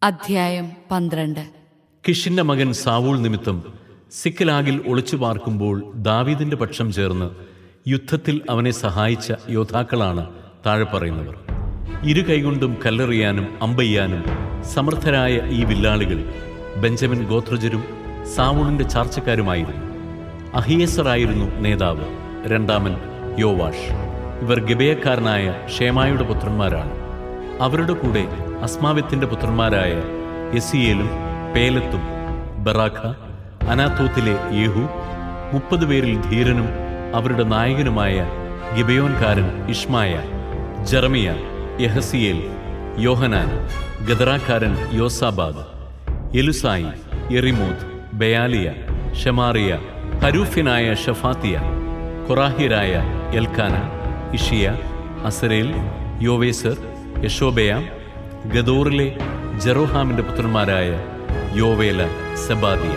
അധ്യായം പന്ത്രണ്ട് കിഷിന്റെ മകൻ സാവൂൾ നിമിത്തം സിക്കലാഗിൽ ഒളിച്ചു പാർക്കുമ്പോൾ ദാവീദിന്റെ പക്ഷം ചേർന്ന് യുദ്ധത്തിൽ അവനെ സഹായിച്ച യോദ്ധാക്കളാണ് താഴെ പറയുന്നവർ ഇരു കൈകൊണ്ടും കല്ലെറിയാനും അമ്പെയ്യാനും സമർത്ഥരായ ഈ വില്ലാളികൾ ബെഞ്ചമിൻ ഗോത്രജരും സാവൂളിന്റെ ചാർച്ചക്കാരുമായിരുന്നു അഹിയസറായിരുന്നു നേതാവ് രണ്ടാമൻ യോവാഷ് ഇവർ ഗബയക്കാരനായ ഷേമായുടെ പുത്രന്മാരാണ് അവരുടെ കൂടെ അസ്മാവത്തിന്റെ പുത്രന്മാരായ യസിയേലും പേലത്തും ബറാഖ അനാത്തോത്തിലെ യേഹു മുപ്പത് പേരിൽ ധീരനും അവരുടെ നായകനുമായ ഗിബയോൻകാരൻ ഇഷ്മായ ജറമിയ യഹസിയേൽ യോഹനാൻ ഗദറാക്കാരൻ Jozabad Eluzai Jerimoth Bealiah Shemariah ഹരൂഫ്യനായ ഷഫാത്തിയ കൊറാഹിയരായ Elkanah Isshiah Azarel Joezer Jashobeam ഗദോറിലെ ജെറോഹാമിന്റെ പുത്രന്മാരായ യോവേല സെബാദിയ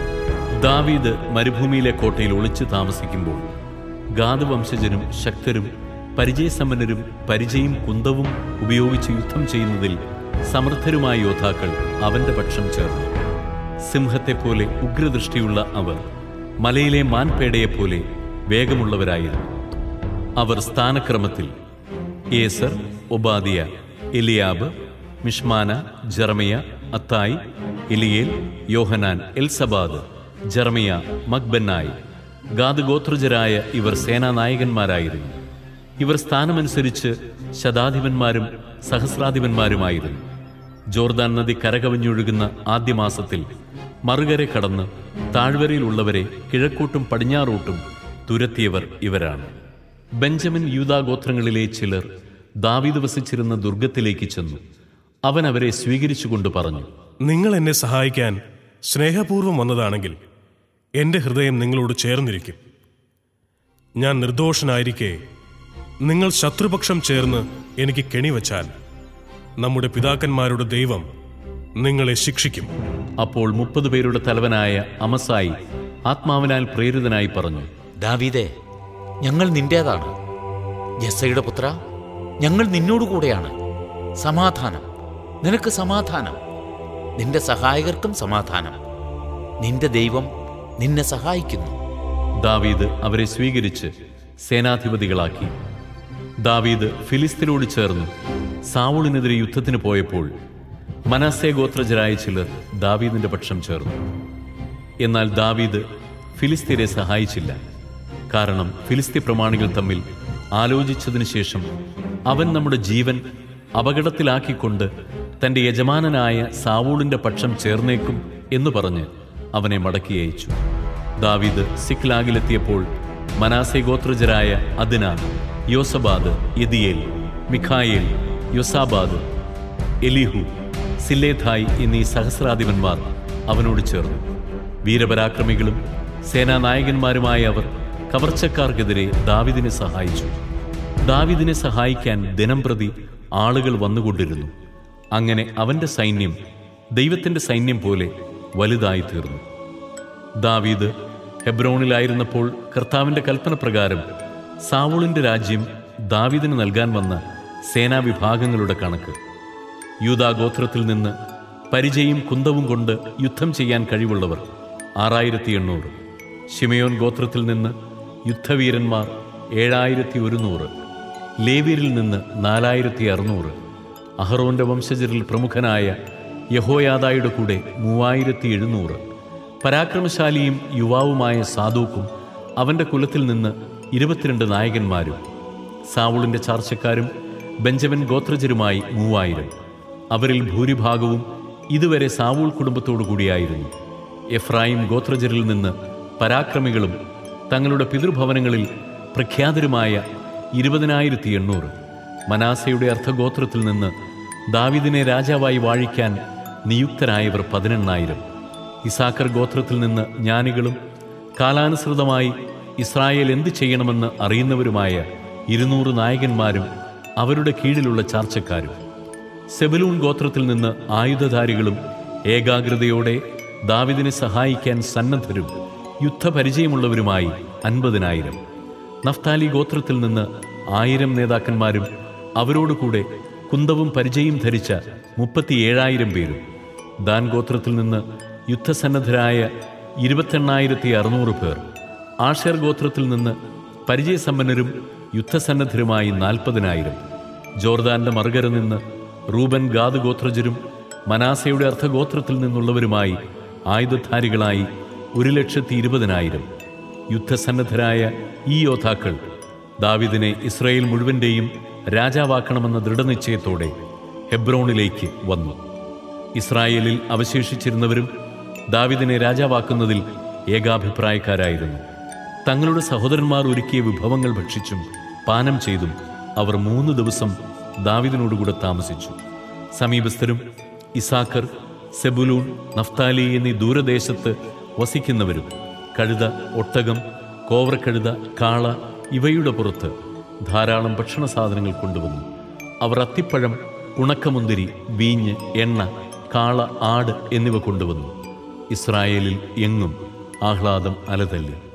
ദാവീദ് മരുഭൂമിയിലെ കോട്ടയിൽ ഒളിച്ചു താമസിക്കുമ്പോൾ ഗാദ് വംശജരും ശക്തരും പരിചയസമ്പന്നരും പരിചയും കുന്തവും ഉപയോഗിച്ച് യുദ്ധം ചെയ്യുന്നതിൽ സമർത്ഥരുമായ യോദ്ധാക്കൾ അവന്റെ പക്ഷം ചേർന്നു സിംഹത്തെപ്പോലെ ഉഗ്രദൃഷ്ടിയുള്ള അവർ മലയിലെ മാൻപേടയെപ്പോലെ വേഗമുള്ളവരായിരുന്നു അവർ സ്ഥാനക്രമത്തിൽ Ezer Obadiah Eliab Mishmannah Jeremiah Attai Eliel Johanan Elzabad Jeremiah Machbannai Gad ഗോത്രജരായ ഇവർ സേനാനായകന്മാരായിരുന്നു ഇവർ സ്ഥാനമനുസരിച്ച് ശതാധിപന്മാരും സഹസ്രാധിപന്മാരുമായിരുന്നു ജോർദാൻ നദി കരകവിഞ്ഞൊഴുകുന്ന ആദ്യ മാസത്തിൽ മറുകരെ കടന്ന് താഴ്വരയിലുള്ളവരെ കിഴക്കോട്ടും പടിഞ്ഞാറോട്ടും തുരത്തിയവർ ഇവരാണ് ബെഞ്ചമിൻ യൂതാഗോത്രങ്ങളിലെ ചിലർ ദാവീദ് വസിച്ചിരുന്ന ദുർഗത്തിലേക്ക് ചെന്നു അവൻ അവരെ സ്വീകരിച്ചുകൊണ്ട് പറഞ്ഞു നിങ്ങൾ എന്നെ സഹായിക്കാൻ സ്നേഹപൂർവ്വം വന്നതാണെങ്കിൽ എന്റെ ഹൃദയം നിങ്ങളോട് ചേർന്നിരിക്കും ഞാൻ നിർദോഷനായിരിക്കെ നിങ്ങൾ ശത്രുപക്ഷം ചേർന്ന് എനിക്ക് കെണിവച്ചാൽ നമ്മുടെ പിതാക്കന്മാരുടെ ദൈവം നിങ്ങളെ ശിക്ഷിക്കും അപ്പോൾ മുപ്പത് പേരുടെ തലവനായ അമസായി ആത്മാവിനാൽ പ്രേരിതനായി പറഞ്ഞു ദാവീദേ ഞങ്ങൾ നിന്റേതാണ് ജസ്സയുടെ പുത്ര ഞങ്ങൾ നിന്നോടുകൂടെയാണ് സമാധാനം നിനക്ക് സമാധാനം നിന്റെ സഹായകർക്കും സമാധാനം നിന്റെ ദൈവം നിന്നെ സഹായിക്കുന്നു ദാവീദ് അവരെ സ്വീകരിച്ച് സേനാധിപതികളാക്കി ദാവീദ് ഫിലിസ്തീനോട് ചേർന്ന് സാവൂളിനെതിരെ യുദ്ധത്തിന് പോയപ്പോൾ മനസ്സേ ഗോത്രജരായ ചിലർ ദാവീദിന്റെ പക്ഷം ചേർന്നു എന്നാൽ ദാവീദ് ഫിലിസ്തീനെ സഹായിച്ചില്ല കാരണം ഫിലിസ്തീ പ്രമാണികൾ തമ്മിൽ ആലോചിച്ചതിനു ശേഷം അവൻ നമ്മുടെ ജീവൻ അപകടത്തിലാക്കിക്കൊണ്ട് തന്റെ യജമാനനായ സാവൂളിന്റെ പക്ഷം ചേർന്നേക്കും എന്ന് പറഞ്ഞ് അവനെ മടക്കി അയച്ചു ദാവീദ് സിക്ലാഗിലെത്തിയപ്പോൾ മനാസെ ഗോത്രജരായ അദിന യോസബാദ് യദിയേൽ മിഖായേൽ യൊസാബാദ് എലിഹു സില്ലേഥായ് എന്നീ സഹസ്രാധിപന്മാർ അവനോട് ചേർന്നു വീരപരാക്രമികളും സേനാനായകന്മാരുമായ അവർ കവർച്ചക്കാർക്കെതിരെ ദാവിദിനെ സഹായിച്ചു ദാവിദിനെ സഹായിക്കാൻ ദിനംപ്രതി ആളുകൾ വന്നുകൊണ്ടിരുന്നു അങ്ങനെ അവന്റെ സൈന്യം ദൈവത്തിന്റെ സൈന്യം പോലെ വലുതായി തീർന്നു ദാവീദ് ഹെബ്രോണിലായിരുന്നപ്പോൾ കർത്താവിന്റെ കൽപ്പന പ്രകാരം സാവൂളിന്റെ രാജ്യം ദാവീദിന് നൽകാൻ വന്ന സേനാവിഭാഗങ്ങളുടെ കണക്ക് യൂതാഗോത്രത്തിൽ നിന്ന് പരിചയും കുന്തവും കൊണ്ട് യുദ്ധം ചെയ്യാൻ കഴിവുള്ളവർ ആറായിരത്തി എണ്ണൂറ് ശിമയോൻ ഗോത്രത്തിൽ നിന്ന് യുദ്ധവീരന്മാർ ഏഴായിരത്തി ഒരുന്നൂറ് ലേവ്യരിൽ നിന്ന് നാലായിരത്തി അറുന്നൂറ് അഹറോന്റെ വംശജരിൽ പ്രമുഖനായ യഹോയാദായുടെ കൂടെ മൂവായിരത്തി എഴുന്നൂറ് പരാക്രമശാലിയും യുവാവുമായ സാധൂക്കും അവന്റെ കുലത്തിൽ നിന്ന് ഇരുപത്തിരണ്ട് നായകന്മാരും സാവൂളിന്റെ ചാർച്ചക്കാരും ബെഞ്ചമിൻ ഗോത്രജരുമായി മൂവായിരം അവരിൽ ഭൂരിഭാഗവും ഇതുവരെ സാവൂൾ കുടുംബത്തോടു കൂടിയായിരുന്നു എഫ്രായിം ഗോത്രജരിൽ നിന്ന് പരാക്രമികളും തങ്ങളുടെ പിതൃഭവനങ്ങളിൽ പ്രഖ്യാതരുമായ ഇരുപതിനായിരത്തി എണ്ണൂറ് മനാസയുടെ അർദ്ധഗോത്രത്തിൽ നിന്ന് ദാവിദിനെ രാജാവായി വാഴിക്കാൻ നിയുക്തരായവർ പതിനെണ്ണായിരം ഇസാക്കർ ഗോത്രത്തിൽ നിന്ന് ജ്ഞാനികളും കാലാനുസൃതമായി ഇസ്രായേൽ എന്ത് ചെയ്യണമെന്ന് അറിയുന്നവരുമായ ഇരുന്നൂറ് നായകന്മാരും അവരുടെ കീഴിലുള്ള ചാർച്ചക്കാരും സെബലൂൺ ഗോത്രത്തിൽ നിന്ന് ആയുധധാരികളും ഏകാഗ്രതയോടെ ദാവിദിനെ സഹായിക്കാൻ സന്നദ്ധരും യുദ്ധപരിചയമുള്ളവരുമായി അൻപതിനായിരം നഫ്താലി ഗോത്രത്തിൽ നിന്ന് ആയിരം നേതാക്കന്മാരും അവരോടുകൂടെ കുന്തവും പരിചയം ധരിച്ച മുപ്പത്തിയേഴായിരം പേരും ദാൻ ഗോത്രത്തിൽ നിന്ന് യുദ്ധസന്നദ്ധരായ ഇരുപത്തെണ്ണായിരത്തി അറുന്നൂറ് പേർ ആഷേർ ഗോത്രത്തിൽ നിന്ന് പരിചയസമ്പന്നരും യുദ്ധസന്നദ്ധരുമായി നാൽപ്പതിനായിരം ജോർദാന്റെ മറുകര നിന്ന് റൂബൻ ഗാദ് ഗോത്രജരും മനാസയുടെ അർദ്ധഗോത്രത്തിൽ നിന്നുള്ളവരുമായി ആയുധധാരികളായി ഒരു ലക്ഷത്തി ഇരുപതിനായിരം യുദ്ധസന്നദ്ധരായ ഈ യോദ്ധാക്കൾ ദാവിദിനെ ഇസ്രായേൽ മുഴുവന്റെയും രാജാവാക്കണമെന്ന ദൃഢനിശ്ചയത്തോടെ ഹെബ്രോണിലേക്ക് വന്നു ഇസ്രായേലിൽ അവശേഷിച്ചിരുന്നവരും ദാവിദിനെ രാജാവാക്കുന്നതിൽ ഏകാഭിപ്രായക്കാരായിരുന്നു തങ്ങളുടെ സഹോദരന്മാർ ഒരുക്കിയ വിഭവങ്ങൾ ഭക്ഷിച്ചും പാനം ചെയ്തും അവർ മൂന്ന് ദിവസം ദാവിദിനോടുകൂടെ താമസിച്ചു സമീപസ്ഥരും ഇസാക്കർ സെബുലൂൺ നഫ്താലി എന്നീ ദൂരദേശത്ത് വസിക്കുന്നവരും കഴുത ഒട്ടകം കോവറക്കഴുത കാള ഇവയുടെ പുറത്ത് ധാരാളം ഭക്ഷണ സാധനങ്ങൾ കൊണ്ടുവന്നു അവർ അത്തിപ്പഴം ഉണക്കമുന്തിരി വീഞ്ഞ് എണ്ണ കാള ആട് എന്നിവ കൊണ്ടുവന്നു ഇസ്രായേലിൽ എങ്ങും ആഹ്ലാദം അലതല്ലി